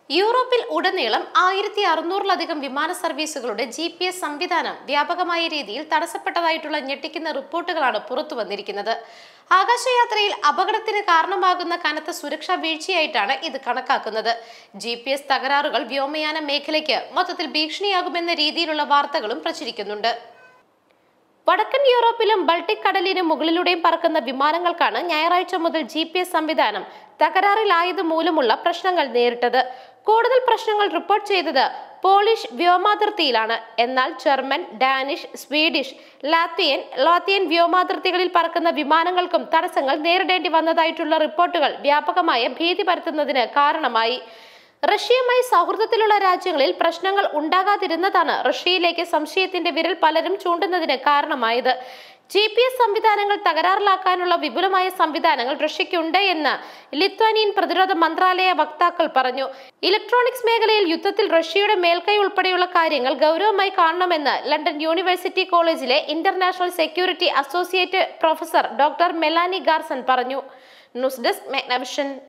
യൂറോപ്പിൽ ഉടനീളം ആയിരത്തി അറുന്നൂറിലധികം വിമാന സർവീസുകളുടെ ജി പി എസ് സംവിധാനം വ്യാപകമായ രീതിയിൽ തടസ്സപ്പെട്ടതായിട്ടുള്ള ഞെട്ടിക്കുന്ന റിപ്പോർട്ടുകളാണ് പുറത്തു വന്നിരിക്കുന്നത് ആകാശയാത്രയിൽ അപകടത്തിന് കാരണമാകുന്ന കനത്ത സുരക്ഷാ വീഴ്ചയായിട്ടാണ് ഇത് കണക്കാക്കുന്നത് ജി പി എസ് തകരാറുകൾ വ്യോമയാന മേഖലയ്ക്ക് മൊത്തത്തിൽ ഭീഷണിയാകുമെന്ന രീതിയിലുള്ള വാർത്തകളും പ്രചരിക്കുന്നുണ്ട് വടക്കൻ യൂറോപ്പിലും ബൾട്ടിക് കടലിന് മുകളിലൂടെയും പറക്കുന്ന വിമാനങ്ങൾക്കാണ് ഞായറാഴ്ച മുതൽ ജി പി എസ് സംവിധാനം തകരാറിലായത് മൂലമുള്ള പ്രശ്നങ്ങൾ നേരിട്ടത് കൂടുതൽ പ്രശ്നങ്ങൾ റിപ്പോർട്ട് ചെയ്തത് പോളിഷ് വ്യോമാതിർത്തിയിലാണ് എന്നാൽ German Danish Swedish Latvian Lithuanian വ്യോമാതിർത്തികളിൽ പറക്കുന്ന വിമാനങ്ങൾക്കും തടസ്സങ്ങൾ നേരിടേണ്ടി വന്നതായിട്ടുള്ള റിപ്പോർട്ടുകൾ വ്യാപകമായ ഭീതി പരത്തുന്നതിന് കാരണമായി റഷ്യയുമായി സൗഹൃദത്തിലുള്ള രാജ്യങ്ങളിൽ പ്രശ്നങ്ങൾ ഉണ്ടാകാതിരുന്നതാണ് റഷ്യയിലേക്ക് സംശയത്തിന്റെ വിരൽ പലരും ചൂണ്ടുന്നതിന് കാരണമായത് ജി പി എസ് സംവിധാനങ്ങൾ തകരാറിലാക്കാനുള്ള വിപുലമായ സംവിധാനങ്ങൾ റഷ്യയ്ക്കുണ്ട് എന്ന് ലിത്വാനിയൻ പ്രതിരോധ മന്ത്രാലയ വക്താക്കൾ പറഞ്ഞു ഇലക്ട്രോണിക്സ് മേഖലയിൽ യുദ്ധത്തിൽ റഷ്യയുടെ മേൽക്കൈ ഉൾപ്പെടെയുള്ള കാര്യങ്ങൾ ഗൗരവമായി കാണണമെന്ന് ലണ്ടൻ യൂണിവേഴ്സിറ്റി കോളേജിലെ international security associate professor doctor Melanie Garson പറഞ്ഞു ന്യൂസ് ഡെസ്ക് മെഗ്നവിഷൻ